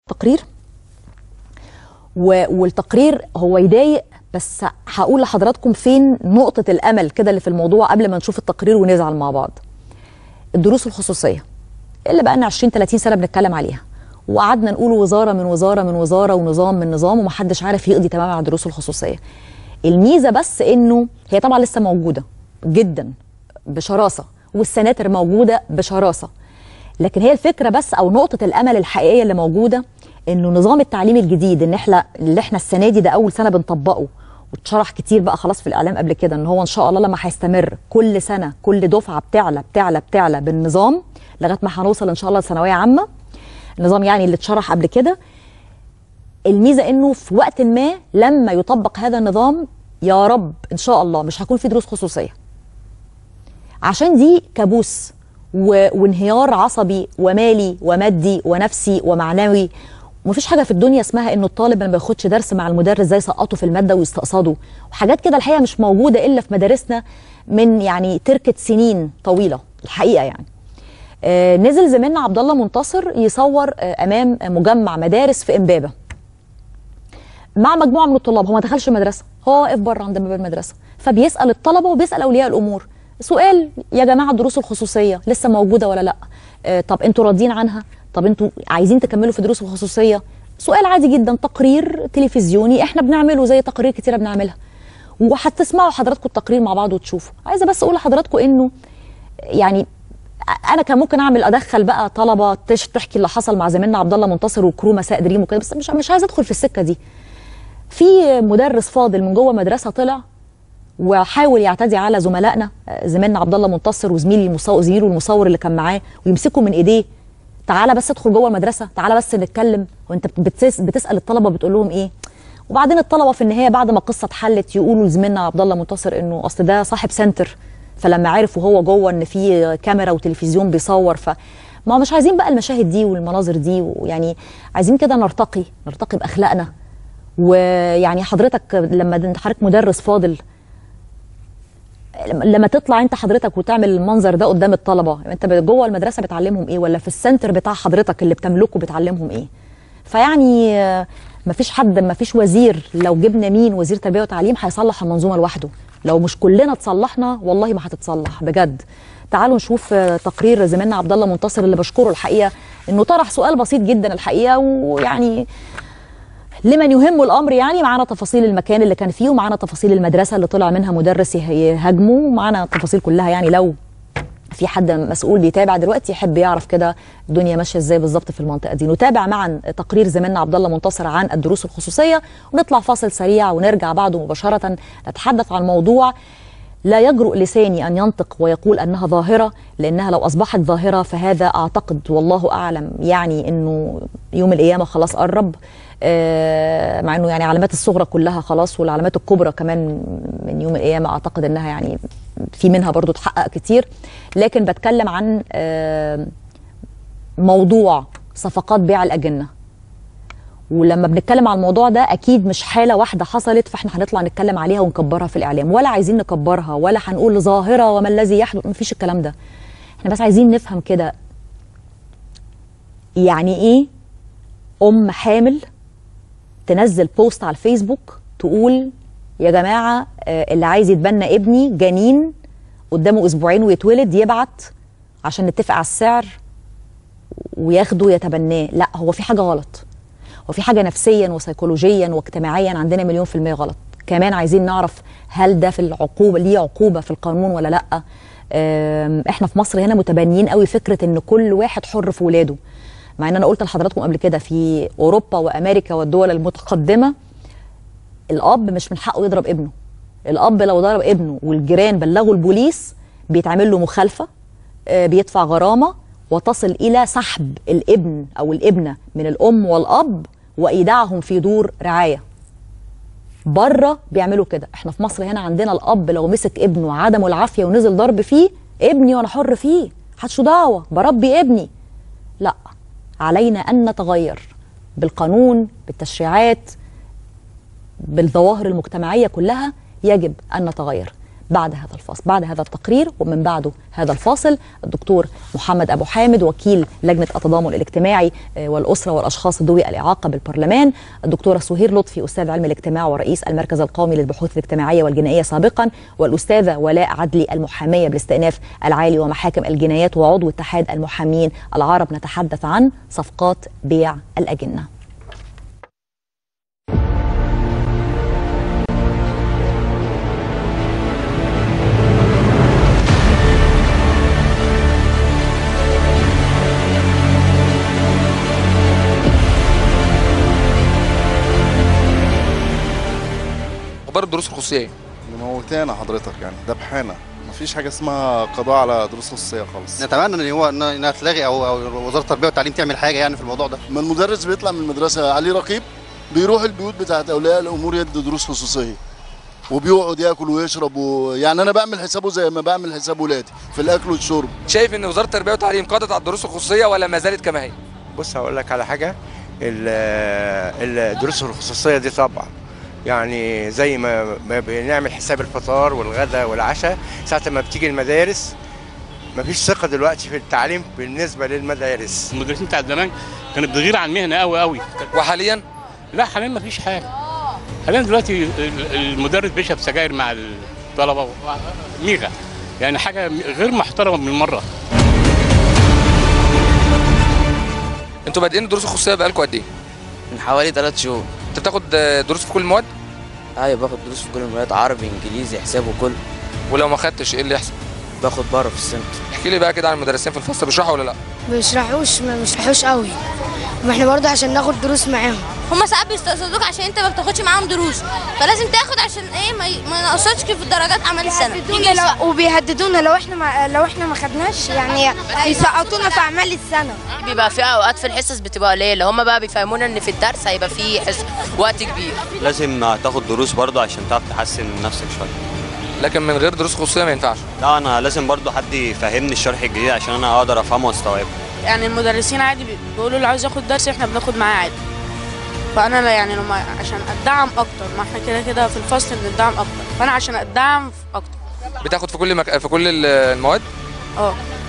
تقرير و- والتقرير هو يضايق بس هقول لحضراتكم فين نقطة الأمل كده اللي في الموضوع قبل ما نشوف التقرير ونزعل مع بعض الدروس الخصوصية اللي بقى لنا 20 30 سنة بنتكلم عليها وقعدنا نقول وزارة من وزارة من وزارة ونظام من نظام ومحدش عارف يقضي تماما على الدروس الخصوصية الميزة بس إنه هي طبعا لسه موجودة جدا بشراسة والسناتر موجودة بشراسة لكن هي الفكرة بس أو نقطة الأمل الحقيقية اللي موجودة إنه نظام التعليم الجديد إن إحنا اللي إحنا السنة دي ده أول سنة بنطبقه واتشرح كتير بقى خلاص في الإعلام قبل كده إن هو إن شاء الله لما هيستمر كل سنة كل دفعة بتعلى بتعلى بتعلى بالنظام لغاية ما هنوصل إن شاء الله لثانوية عامة النظام يعني اللي اتشرح قبل كده الميزه انه في وقت ما لما يطبق هذا النظام يا رب ان شاء الله مش هيكون في دروس خصوصيه عشان دي كابوس و... وانهيار عصبي ومالي ومادي ونفسي ومعنوي ومفيش حاجه في الدنيا اسمها انه الطالب ما بياخدش درس مع المدرس زي يسقطه في الماده ويستقصده وحاجات كده الحقيقه مش موجوده الا في مدارسنا من يعني تركه سنين طويله الحقيقه يعني آه، نزل زميلنا عبد الله منتصر يصور آه، امام مجمع مدارس في امبابه مع مجموعه من الطلاب هو ما دخلش المدرسه هو واقف بره عند باب المدرسه فبيسال الطلبه وبيسال اولياء الامور سؤال يا جماعه الدروس الخصوصيه لسه موجوده ولا لا آه، طب انتوا راضيين عنها طب انتوا عايزين تكملوا في دروس الخصوصيه سؤال عادي جدا تقرير تلفزيوني احنا بنعمله زي تقارير كتيره بنعملها وهتسمعوا حضراتكم التقرير مع بعض وتشوفوا عايزه بس اقول لحضراتكم انه يعني انا كان ممكن اعمل ادخل بقى طلبه تش- تحكي اللي حصل مع زميلنا عبد الله منتصر وكرو مساء دريم وكده بس مش مش عايزه ادخل في السكه دي في مدرس فاضل من جوه مدرسه طلع وحاول يعتدي على زملائنا آه، زميلنا عبد الله منتصر وزميلي المصور زميله المصور اللي كان معاه ويمسكه من ايديه تعالى بس ادخل جوه المدرسه تعالى بس نتكلم وانت بتس بتسال الطلبه بتقول لهم ايه وبعدين الطلبه في النهايه بعد ما القصه اتحلت يقولوا لزميلنا عبد الله منتصر انه اصل ده صاحب سنتر فلما عرف وهو جوه ان في كاميرا وتلفزيون بيصور ف ما مش عايزين بقى المشاهد دي والمناظر دي ويعني عايزين كده نرتقي نرتقي باخلاقنا ويعني حضرتك لما انت حضرتك مدرس فاضل لما تطلع انت حضرتك وتعمل المنظر ده قدام الطلبه انت جوه المدرسه بتعلمهم ايه ولا في السنتر بتاع حضرتك اللي بتملكه بتعلمهم ايه فيعني آه، مفيش حد مفيش وزير لو جبنا مين وزير تربيه وتعليم هيصلح المنظومه لوحده لو مش كلنا تصلحنا والله ما هتتصلح بجد تعالوا نشوف آه، تقرير زميلنا عبد الله منتصر اللي بشكره الحقيقه انه طرح سؤال بسيط جدا الحقيقه ويعني لمن يهم الامر يعني معانا تفاصيل المكان اللي كان فيه ومعانا تفاصيل المدرسه اللي طلع منها مدرس يه- يهاجمه ومعانا التفاصيل كلها يعني لو في حد مسؤول بيتابع دلوقتي يحب يعرف كده الدنيا ماشيه ازاي بالظبط في المنطقه دي نتابع معا تقرير زميلنا عبد الله منتصر عن الدروس الخصوصيه ونطلع فاصل سريع ونرجع بعده مباشره نتحدث عن موضوع لا يجرؤ لساني ان ينطق ويقول انها ظاهره لانها لو اصبحت ظاهره فهذا اعتقد والله اعلم يعني انه يوم القيامه خلاص قرب آه، مع انه يعني علامات الصغرى كلها خلاص والعلامات الكبرى كمان من يوم القيامه اعتقد انها يعني في منها برضو تحقق كتير لكن بتكلم عن آه، موضوع صفقات بيع الاجنه ولما بنتكلم على الموضوع ده اكيد مش حاله واحده حصلت فاحنا هنطلع نتكلم عليها ونكبرها في الاعلام ولا عايزين نكبرها ولا هنقول ظاهره وما الذي يحدث مفيش الكلام ده احنا بس عايزين نفهم كده يعني ايه ام حامل تنزل بوست على الفيسبوك تقول يا جماعه آه، اللي عايز يتبنى ابني جنين قدامه اسبوعين ويتولد يبعت عشان نتفق على السعر وياخده يتبناه لا هو في حاجه غلط هو في حاجه نفسيا وسيكولوجيا واجتماعيا عندنا مليون في الميه غلط كمان عايزين نعرف هل ده في العقوبه ليه عقوبه في القانون ولا لا آم، احنا في مصر هنا متبنيين قوي فكره ان كل واحد حر في ولاده مع ان انا قلت لحضراتكم قبل كده في اوروبا وامريكا والدول المتقدمه الاب مش من حقه يضرب ابنه الاب لو ضرب ابنه والجيران بلغوا البوليس بيتعمل له مخالفه آه، بيدفع غرامه وتصل الى سحب الابن او الابنه من الام والاب وايداعهم في دور رعايه بره بيعملوا كده احنا في مصر هنا عندنا الاب لو مسك ابنه عدمه العافيه ونزل ضرب فيه ابني وانا حر فيه محدش دعوه بربي ابني لا علينا ان نتغير بالقانون بالتشريعات بالظواهر المجتمعيه كلها يجب ان نتغير بعد هذا الفاصل بعد هذا التقرير ومن بعده هذا الفاصل الدكتور محمد ابو حامد وكيل لجنه التضامن الاجتماعي آه، والاسره والاشخاص ذوي الاعاقه بالبرلمان الدكتوره سهير لطفي استاذ علم الاجتماع ورئيس المركز القومي للبحوث الاجتماعيه والجنائيه سابقا والاستاذه ولاء عدلي المحاميه بالاستئناف العالي ومحاكم الجنايات وعضو اتحاد المحامين العرب نتحدث عن صفقات بيع الاجنه اخبار الدروس الخصوصيه موتانا حضرتك يعني دبحانه مفيش حاجه اسمها قضاء على دروس خصوصيه خالص نتمنى ان هو إن- انها تلغي او او وزاره التربيه والتعليم تعمل حاجه يعني في الموضوع ده ما المدرس بيطلع من المدرسه عليه رقيب بيروح البيوت بتاعت اولياء الامور يدي دروس خصوصيه وبيقعد ياكل ويشرب و... يعني انا بعمل حسابه زي ما بعمل حساب ولادي في الاكل والشرب شايف ان وزاره التربيه والتعليم قضت على الدروس الخصوصيه ولا ما زالت كما هي بص هقول لك على حاجه ال- الدروس الخصوصيه دي طبعا يعني زي ما ما بنعمل حساب الفطار والغداء والعشاء ساعه ما بتيجي المدارس مفيش ثقه دلوقتي في التعليم بالنسبه للمدارس المدرسين بتاعت زمان كانت بتغير عن المهنه قوي قوي وحاليا لا حاليا ما فيش حاجه حاليا دلوقتي ال- المدرس بيشرب سجاير مع الطلبه و- ميغا يعني حاجه غير محترمه بالمره انتوا بادئين الدروس الخصوصيه بقالكم قد ايه من حوالي ثلاث شهور انت بتاخد آه، دروس في كل المواد ايوه باخد دروس في كل المواد عربي انجليزي حساب وكل ولو ما خدتش ايه اللي يحصل باخد بره في السنتر احكي لي بقى كده عن المدرسين في الفصل بيشرحوا ولا لا بيشرحوش ما بيشرحوش قوي ما احنا برضه عشان ناخد دروس معاهم هما ساعات بيستقصدوك عشان انت ما بتاخدش معاهم دروس فلازم تاخد عشان ايه ما, ي... ما ينقصكش في الدرجات اعمال السنه بيهددونا لو وبيهددونا لو احنا ما لو احنا ما خدناش يعني يسقطونا في اعمال السنه بيبقى في اوقات في الحصص بتبقى قليله هم بقى بيفهمونا ان في الدرس هيبقى في حص وقت كبير لازم تاخد دروس برضه عشان تعرف تحسن من نفسك شويه لكن من غير دروس خصوصيه ما ينفعش لا انا لازم برضه حد يفهمني الشرح الجديد عشان انا اقدر افهمه واستوعبه يعني المدرسين عادي بيقولوا اللي عاوز ياخد درس احنا بناخد معاه عادي فانا لا يعني لما عشان ادعم اكتر ما احنا كده كده في الفصل بندعم اكتر فانا عشان ادعم اكتر بتاخد في كل مك... في كل ال- المواد اه